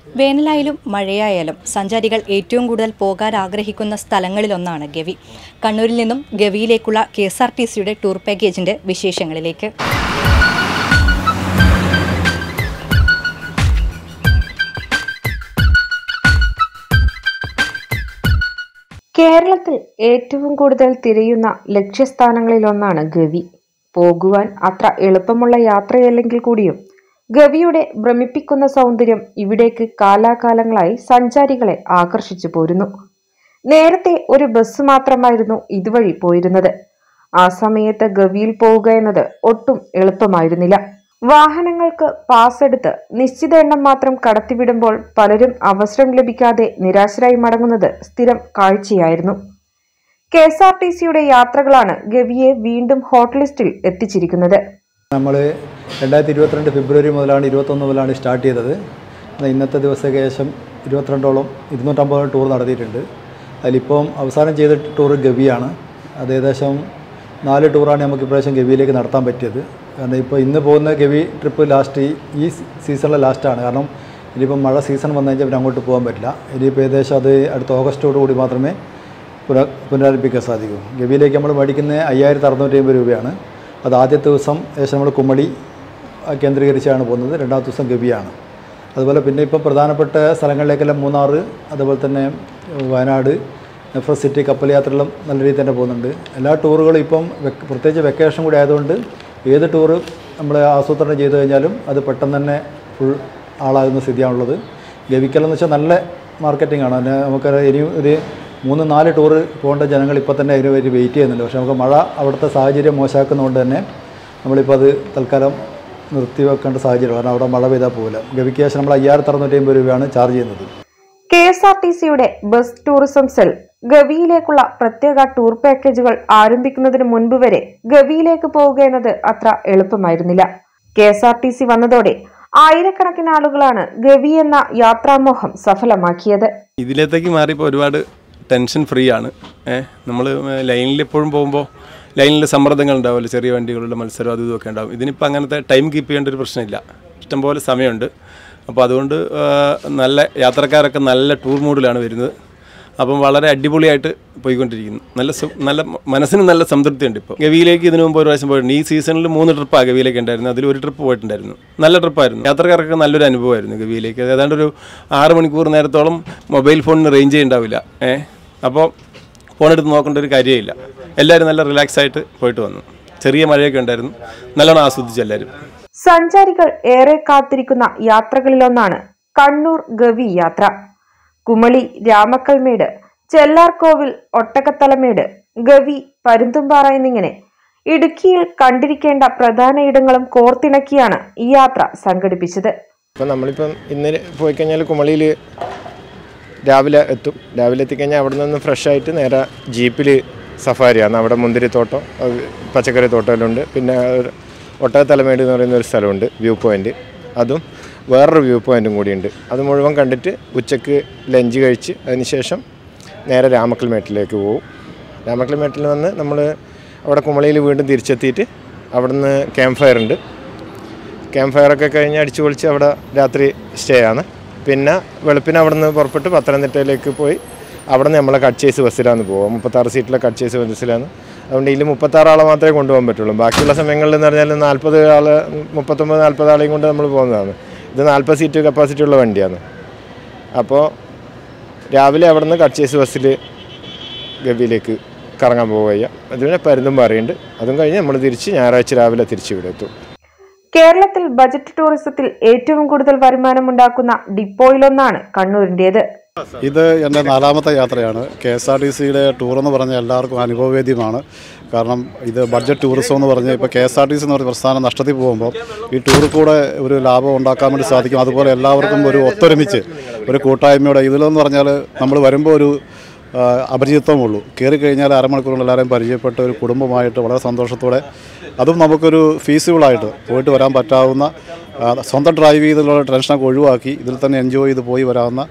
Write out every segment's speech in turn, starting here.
വേനലായാലും മഴയായാലും സഞ്ചാരികൾ ഏറ്റവും കൂടുതൽ പോകാൻ ആഗ്രഹിക്കുന്ന സ്ഥലങ്ങളിലൊന്നാണ് ഗവി കണ്ണൂരിൽ നിന്നും ഗവിയിലേക്കുള്ള കെ എസ് ആർ ടി സിയുടെ ടൂർ പാക്കേജിന്റെ വിശേഷങ്ങളിലേക്ക് കേരളത്തിൽ ഏറ്റവും കൂടുതൽ തിരയുന്ന ലക്ഷ്യസ്ഥാനങ്ങളിലൊന്നാണ് ഗവി പോകുവാൻ അത്ര എളുപ്പമുള്ള യാത്രയല്ലെങ്കിൽ കൂടിയും ഗവിയുടെ ഭ്രമിപ്പിക്കുന്ന സൗന്ദര്യം ഇവിടേക്ക് കാലാകാലങ്ങളായി സഞ്ചാരികളെ ആകർഷിച്ചു പോരുന്നു നേരത്തെ ഒരു ബസ് മാത്രമായിരുന്നു ഇതുവഴി പോയിരുന്നത് ആ സമയത്ത് ഗവിയിൽ പോവുക എന്നത് ഒട്ടും എളുപ്പമായിരുന്നില്ല വാഹനങ്ങൾക്ക് പാസ് എടുത്ത് നിശ്ചിത എണ്ണം മാത്രം കടത്തിവിടുമ്പോൾ പലരും അവസരം ലഭിക്കാതെ നിരാശരായി മടങ്ങുന്നത് സ്ഥിരം കാഴ്ചയായിരുന്നു കെ എസ് ആർ ടി സിയുടെ യാത്രകളാണ് ഗവിയെ വീണ്ടും ഹോട്ട് ലിസ്റ്റിൽ എത്തിച്ചിരിക്കുന്നത് നമ്മൾ രണ്ടായിരത്തി ഇരുപത്തിരണ്ട് ഫെബ്രുവരി മുതലാണ് ഇരുപത്തൊന്ന് മുതലാണ് സ്റ്റാർട്ട് ചെയ്തത് എന്നാൽ ഇന്നത്തെ ദിവസം ഏകദേശം ഇരുപത്തിരണ്ടോളം ഇരുന്നൂറ്റമ്പതോളം ടൂർ നടത്തിയിട്ടുണ്ട് അതിലിപ്പം അവസാനം ചെയ്ത ടൂർ ഗവിയാണ് അത് ഏകദേശം നാല് ടൂറാണ് നമുക്ക് ഇപ്രാവശ്യം ഗവിയിലേക്ക് നടത്താൻ പറ്റിയത് കാരണം ഇപ്പോൾ ഇന്ന് പോകുന്ന ഗവി ട്രിപ്പ് ലാസ്റ്റ് ഈ സീസണിലെ ലാസ്റ്റാണ് കാരണം ഇനിയിപ്പം മഴ സീസൺ വന്നു കഴിഞ്ഞാൽ പിന്നെ അങ്ങോട്ട് പോകാൻ പറ്റില്ല ഇനിയിപ്പോൾ ഏകദേശം അത് അടുത്ത ഓഗസ്റ്റോട് കൂടി മാത്രമേ പുന പുനരാരംഭിക്കാൻ സാധിക്കൂ ഗവിയിലേക്ക് നമ്മൾ മേടിക്കുന്നത് അയ്യായിരത്തി അറുന്നൂറ്റി അമ്പത് രൂപയാണ് അത് ആദ്യത്തെ ദിവസം ഏകദേശം നമ്മൾ കുമ്മളി ആ, കേന്ദ്രീകരിച്ചാണ് പോകുന്നത് രണ്ടാമത്തെ ദിവസം ഗവിയാണ് അതുപോലെ പിന്നെ ഇപ്പം പ്രധാനപ്പെട്ട സ്ഥലങ്ങളിലേക്കെല്ലാം മൂന്നാർ അതുപോലെ തന്നെ വയനാട് നെഫ്രസ് സിറ്റി കപ്പൽ യാത്രകളും നല്ല രീതിയിൽ തന്നെ പോകുന്നുണ്ട് എല്ലാ ടൂറുകളും ഇപ്പം വെക്ക് പ്രത്യേകിച്ച് വെക്കേഷൻ കൂടി ആയതുകൊണ്ട് ഏത് ടൂറ് നമ്മൾ ആസൂത്രണം ചെയ്തു കഴിഞ്ഞാലും അത് പെട്ടെന്ന് തന്നെ ഫുൾ ആളാകുന്ന സ്ഥിതിയാണുള്ളത് ഗവിക്കലെന്ന് വെച്ചാൽ നല്ല മാർക്കറ്റിംഗ് ആണ് അതിന് നമുക്ക് ഇനി ഒരു മൂന്ന് നാല് ടൂറ് പോകേണ്ട ജനങ്ങൾ ഇപ്പോൾ തന്നെ അതിന് വേണ്ടി വെയിറ്റ് ചെയ്യുന്നുണ്ട് പക്ഷേ നമുക്ക് മഴ അവിടുത്തെ സാഹചര്യം മോശമാക്കുന്നതുകൊണ്ട് തന്നെ നമ്മളിപ്പോൾ അത് തൽക്കാലം നിർത്തിവെക്കേണ്ട സാഹചര്യം കാരണം അവിടെ മഴ പെയ്താൽ പോകില്ല ഗവിക്ക് ശേഷം നമ്മൾ അയ്യായിരത്തി അറുന്നൂറ്റി അമ്പത് രൂപയാണ് ചാർജ് ചെയ്യുന്നത് കെ എസ് ആർ ടി സിയുടെ ബസ് ടൂറിസം സെൽ ഗവിയിലേക്കുള്ള പ്രത്യേക ടൂർ പാക്കേജുകൾ ആരംഭിക്കുന്നതിന് മുൻപ് വരെ ഗവിയിലേക്ക് പോവുക എന്നത് അത്ര എളുപ്പമായിരുന്നില്ല K S R T C വന്നതോടെ ആയിരക്കണക്കിന് ആളുകളാണ് ഗവി എന്ന യാത്രാമോഹം സഫലമാക്കിയത് ഇതിലേക്ക് മാറിയപ്പോൾ ഒരുപാട് ടെൻഷൻ ഫ്രീ ആണ് ഏഹ് നമ്മൾ ലൈനിൽ എപ്പോഴും പോകുമ്പോൾ ലൈനിൽ സമ്മർദ്ദങ്ങൾ ഉണ്ടാവുമല്ലോ ചെറിയ വണ്ടികളുടെ മത്സരം അതും ഇതൊക്കെ ഉണ്ടാവും ഇതിനിപ്പോൾ അങ്ങനത്തെ ടൈം കീപ്പ് ചെയ്യേണ്ട ഒരു പ്രശ്നമില്ല ഇഷ്ടംപോലെ സമയമുണ്ട് അപ്പോൾ അതുകൊണ്ട് ആ, നല്ല യാത്രക്കാരൊക്കെ നല്ല ടൂർ മൂഡിലാണ് വരുന്നത് അപ്പം വളരെ അടിപൊളിയായിട്ട് പോയിക്കൊണ്ടിരിക്കുന്നു നല്ല സു- നല്ല മ- മനസ്സിന് നല്ല സംതൃപ്തി ഉണ്ട് ഇപ്പോൾ ഗവിയിലേക്ക് ഇതിനു മുമ്പ് ഒരു പ്രാവശ്യം പോയിട്ടുണ്ട് ഈ സീസണിൽ മൂന്ന് ട്രിപ്പാണ് ഗവിയിലേക്ക് ഉണ്ടായിരുന്നു അതിൽ ഒരു ട്രിപ്പ് പോയിട്ടുണ്ടായിരുന്നു നല്ല ട്രിപ്പായിരുന്നു യാത്രക്കാർക്ക് നല്ലൊരു അനുഭവമായിരുന്നു ഗവിയിലേക്ക് ഏതാണ്ട് ഒരു ആറ് മണിക്കൂർ നേരത്തോളം മൊബൈൽ ഫോണിന് റേഞ്ചേ ഉണ്ടാവില്ല ഏഹ് അപ്പോൾ ഫോണെടുത്ത് നോക്കേണ്ട ഒരു കാര്യമില്ല എല്ലാവരും നല്ല റിലാക്സ് ആയിട്ട് പോയിട്ട് വന്നു ചെറിയ മഴയൊക്കെ ഉണ്ടായിരുന്നു നല്ലോണം ആസ്വദിച്ചു എല്ലാവരും സഞ്ചാരികൾ ഏറെ കാത്തിരിക്കുന്ന യാത്രകളിലൊന്നാണ് കണ്ണൂർ ഗവി യാത്ര കുമളി രാമക്കൽമേട് ചെല്ലാർകോവിൽ ഒട്ടകത്തലമേട് ഗവി പരുന്തുംപാറ എന്നിങ്ങനെ ഇടുക്കിയിൽ കണ്ടിരിക്കേണ്ട പ്രധാന ഇടങ്ങളും കോർത്തിണക്കിയാണ് ഈ യാത്ര സംഘടിപ്പിച്ചത് ഇപ്പം നമ്മളിപ്പം ഇന്ന് പോയി കഴിഞ്ഞാൽ കുമളിയിൽ രാവിലെ എത്തും രാവിലെ എത്തിക്കഴിഞ്ഞാൽ അവിടെ നിന്ന് ഫ്രഷ് ആയിട്ട് നേരെ ജീപ്പിൽ സഫാരിയാണ് അവിടെ മുന്തിരിത്തോട്ടം അത് പച്ചക്കറി തോട്ടമെല്ലാം പിന്നെ ഒരു ഒട്ടകത്തലമേട് എന്ന് പറയുന്ന ഒരു സ്ഥലമുണ്ട് വ്യൂ പോയിൻ്റ് അതും വേറൊരു വ്യൂ പോയിൻറ്റും കൂടിയുണ്ട് അത് മുഴുവൻ കണ്ടിട്ട് ഉച്ചക്ക് ലഞ്ച് കഴിച്ച് അതിനുശേഷം നേരെ രാമക്കൽമേട്ടിലേക്ക് പോകും രാമക്കൽമേട്ടിൽ വന്ന് നമ്മൾ അവിടെ കുമളിയിൽ വീണ്ടും തിരിച്ചെത്തിയിട്ട് അവിടുന്ന് ക്യാമ്പ് ഫയർ ഉണ്ട് ക്യാമ്പ് ഫയറൊക്കെ കഴിഞ്ഞ് അടിച്ചു പൊളിച്ച് അവിടെ രാത്രി സ്റ്റേ ആണ് പിന്നെ വെളുപ്പിന് അവിടെ നിന്ന് പുറപ്പെട്ട് പത്തനംതിട്ടയിലേക്ക് പോയി അവിടെ നിന്ന് നമ്മളെ കട്ട്ചേസ് ബസ്സിലാണ് പോകുക മുപ്പത്താറ് സീറ്റിലെ കട്ട്ചേസ് ബസ്സിലാണ് അതുകൊണ്ട് ഇതിൽ മുപ്പത്താറ് ആളെ മാത്രമേ കൊണ്ടുപോകാൻ പറ്റുള്ളൂ ബാക്കിയുള്ള സമയങ്ങളിൽ എന്ന് പറഞ്ഞാൽ നാൽപ്പത് ആൾ മുപ്പത്തൊമ്പത് നാൽപ്പത് ആളെയും കൊണ്ട് നമ്മൾ പോകുന്നതാണ് ഇത് നാൽപ്പത് സീറ്റ് കപ്പാസിറ്റി ഉള്ള വണ്ടിയാണ് അപ്പോൾ രാവിലെ അവിടെ നിന്ന് കട്ട്ചേസ് ബസ്സിൽ ഗവിയിലേക്ക് കറങ്ങാൻ പോവുക അതിന് പരുന്തും പറയുന്നുണ്ട് അതും കഴിഞ്ഞ് നമ്മൾ തിരിച്ച് ഞായറാഴ്ച രാവിലെ തിരിച്ച് ഇവിടെ എത്തും കേരളത്തിൽ ബജറ്റ് ടൂറിസത്തിൽ ഏറ്റവും കൂടുതൽ വരുമാനമുണ്ടാക്കുന്ന ഡിപ്പോയിലൊന്നാണ് കണ്ണൂരിന്റേത് ഇത് എൻ്റെ നാലാമത്തെ യാത്രയാണ് കെ എസ് ആർ ടി സിയുടെ ടൂർ എന്ന് പറഞ്ഞാൽ എല്ലാവർക്കും അനുഭവവേദ്യമാണ് കാരണം ഇത് ബഡ്ജറ്റ് ടൂറിസം എന്ന് പറഞ്ഞ് ഇപ്പോൾ K S R T C എന്ന് പറഞ്ഞ പ്രസ്ഥാനം നഷ്ടത്തിൽ പോകുമ്പോൾ ഈ ടൂറിൽ കൂടെ ഒരു ലാഭം ഉണ്ടാക്കാൻ വേണ്ടി സാധിക്കും അതുപോലെ എല്ലാവർക്കും ഒരു ഒത്തൊരുമിച്ച് ഒരു കൂട്ടായ്മയോടെ ഇതിലെന്ന് പറഞ്ഞാൽ നമ്മൾ വരുമ്പോൾ ഒരു ആ, അപരിചിതത്വമുള്ളൂ കയറി കഴിഞ്ഞാൽ അരമണിക്കൂറുകൊണ്ട് എല്ലാവരെയും പരിചയപ്പെട്ട ഒരു കുടുംബമായിട്ട് വളരെ സന്തോഷത്തോടെ അതും നമുക്കൊരു ഫീസിബിളായിട്ട് പോയിട്ട് വരാൻ പറ്റാവുന്ന ആ, സ്വന്തം ഡ്രൈവ് ചെയ്തുള്ള ടെൻഷനൊക്കെ ഒഴിവാക്കി ഇതിൽ തന്നെ എൻജോയ് ചെയ്ത് പോയി വരാവുന്ന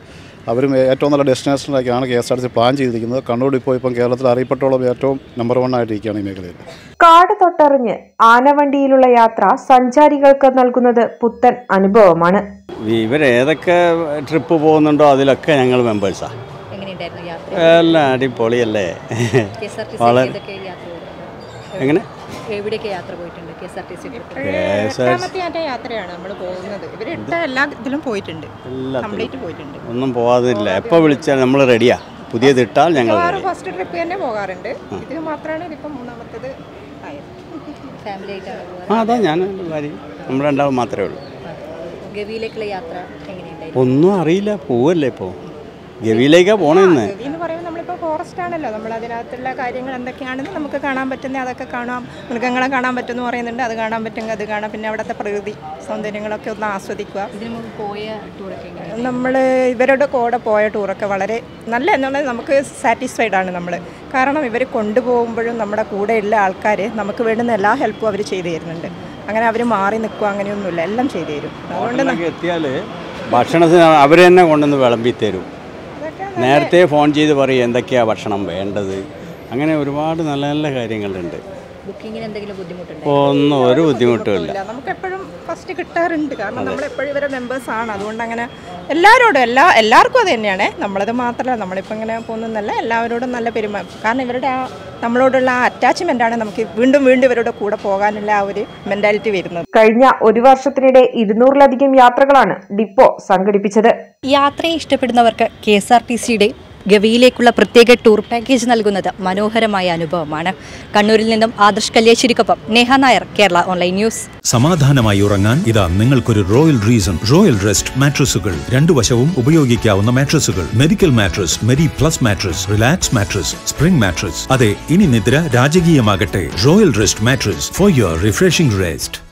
അവരും ഏറ്റവും നല്ല ഡെസ്റ്റിനേഷനിലേക്കാണ് K S R T C plan ചെയ്തിരിക്കുന്നത് കണ്ണൂർ ഡിപ്പോ ഇപ്പം കേരളത്തിൽ അറിയപ്പെട്ടോളം ഏറ്റവും നമ്പർ വൺ ആയിട്ടിരിക്കുകയാണ് ഈ മേഖലയിൽ കാട് തൊട്ടറിഞ്ഞ് ആനവണ്ടിയിലുള്ള യാത്ര സഞ്ചാരികൾക്ക് നൽകുന്നത് പുത്തൻ അനുഭവമാണ് ഇവരേതൊക്കെ ട്രിപ്പ് പോകുന്നുണ്ടോ അതിലൊക്കെ ഞങ്ങൾ മെമ്പേഴ്സാണ് എങ്ങനെയുണ്ടായിരുന്നു യാത്ര എല്ലാം അടിപൊളിയല്ലേ കെ എസ് ആർ ടി വളരെ- ഏതൊക്കെ യാത്ര പോയിട്ടുണ്ട് എങ്ങനെ എവിടെയൊക്കെ യാത്ര പോയിട്ടുണ്ട് K S R T C എട്ടാമത്തെ ആൻ്റെ യാത്രയാണ് നമ്മൾ പോകുന്നത് ഇവർ എട്ട എല്ലാ ഇതിലും പോയിട്ടുണ്ട് എല്ലാത്തിലും കംപ്ലീറ്റ് പോയിട്ടുണ്ട് ഒന്നും പോകാതില്ല എപ്പോൾ വിളിച്ചാൽ നമ്മൾ റെഡിയാ പുതിയത് ഇട്ടാൽ ഞങ്ങൾ മിക്കവാറും റെഡി ഫസ്റ്റ് ട്രിപ്പ് തന്നെ പോകാറുണ്ട് ഇത് മാത്രമാണ് ഇതിപ്പം മൂന്നാമത്തത് ആയത് ഫാമിലി ആയിട്ടാണ് പോകാറ് ആ അതാ ഞാൻ ഭാര്യ നമ്മൾ രണ്ടാളും മാത്രമേ ഉള്ളൂ ഗവിയിലേക്കുള്ള യാത്ര എങ്ങനെയുണ്ടായിരുന്നു ഒന്നും അറിയില്ല പോവല്ലേ ഇപ്പോൾ ഗവിയിലേക്കാണ് പോണേന്ന് ഗവി എന്ന് പറയുമ്പോൾ നമ്മളിപ്പോൾ ഫോറസ്റ്റ് ആണല്ലോ നമ്മൾ അതിനകത്തുള്ള കാര്യങ്ങൾ എന്തൊക്കെയാണെന്ന് നമുക്ക് കാണാൻ പറ്റുന്ന അതൊക്കെ കാണാം മൃഗങ്ങളെ കാണാൻ പറ്റുമെന്ന് പറയുന്നുണ്ട് അത് കാണാൻ പറ്റുമെങ്കിൽ അത് കാണാം പിന്നെ അവിടുത്തെ പ്രകൃതി സൗന്ദര്യങ്ങളൊക്കെ ഒന്ന് ആസ്വദിക്കുക ഇതിനു മുമ്പ് പോയ ടൂറൊക്കെ എങ്ങനെയാണ് നമ്മൾ ഇവരുടെ കൂടെ പോയ ടൂറൊക്കെ വളരെ നല്ല എന്നുള്ളത് നമുക്ക് സാറ്റിസ്ഫൈഡ് ആണ് നമ്മൾ കാരണം ഇവർ കൊണ്ടുപോകുമ്പോഴും നമ്മുടെ കൂടെയുള്ള ആൾക്കാർ നമുക്ക് വേണ്ടുന്ന എല്ലാ ഹെൽപ്പും അവർ ചെയ്തു തരുന്നുണ്ട് അങ്ങനെ അവർ മാറി നിൽക്കുക അങ്ങനെയൊന്നുമില്ല എല്ലാം ചെയ്തു തരും അതുകൊണ്ട് ന- ഹോട്ടലിലൊക്കെ എത്തിയാൽ ഭക്ഷണത്തിന് അവർ തന്നെ കൊണ്ടുവന്ന് വിളമ്പി തരും അതൊക്കെ നേരത്തെ ഫോൺ ചെയ്ത് പറയും എന്തൊക്കെയാണ് ഭക്ഷണം വേണ്ടത് അങ്ങനെ ഒരുപാട് നല്ല നല്ല കാര്യങ്ങളുണ്ട് ബുക്കിങ്ങിന് എന്തെങ്കിലും ബുദ്ധിമുട്ടുണ്ടോ ഒന്നും ഒരു ബുദ്ധിമുട്ടുമില്ല ഇല്ല നമുക്ക് എപ്പോഴും ഫസ്റ്റ് കിട്ടാറുണ്ട് കാരണം നമ്മൾ എപ്പോഴും ഇവരെ മെമ്പേഴ്സ് ആണ് അതുകൊണ്ട് അങ്ങനെ എല്ലാവരോടും എല്ലാ എല്ലാവർക്കും അത് തന്നെയാണ് നമ്മളത് മാത്രമല്ല നമ്മളിപ്പോൾ ഇങ്ങനെ പോകുന്നതല്ല എല്ലാവരോടും നല്ല പെരുമാ കാരണം ഇവരുടെ ആ നമ്മളോടുള്ള ആ അറ്റാച്ച്മെൻ്റ് ആണ് നമുക്ക് വീണ്ടും വീണ്ടും ഇവരുടെ കൂടെ പോകാനുള്ള ആ ഒരു മെൻറ്റാലിറ്റി വരുന്നത് കഴിഞ്ഞ ഒരു വർഷത്തിനിടെ ഇരുന്നൂറിലധികം യാത്രകളാണ് ഡിപ്പോ സംഘടിപ്പിച്ചത് യാത്രയെ ഇഷ്ടപ്പെടുന്നവർക്ക് കെ എസ് ആർ ടി സിയുടെ ഗവിയിലേക്കുള്ള പ്രത്യേക ടൂർ പാക്കേജ് നൽകുന്നത് മനോഹരമായ അനുഭവമാണ് കണ്ണൂരിൽ നിന്നും ആദർശ് കല്യാശ്ശേരിക്കൊപ്പം നേഹ നായർ കേരള ഓൺലൈൻ ന്യൂസ് സമാധാനമായി ഉറങ്ങാൻ ഇതാ നിങ്ങൾക്കൊരു റോയൽ റീസൺ റോയൽ റെസ്റ്റ് മാട്രസുകൾ രണ്ടു വശവും ഉപയോഗിക്കാവുന്ന മാട്രസുകൾ medical mattress merry plus mattress relax mattress spring mattress അതെ ഇനി നിദ്ര രാജകീയമാകട്ടെ royal rest mattress for your refreshing rest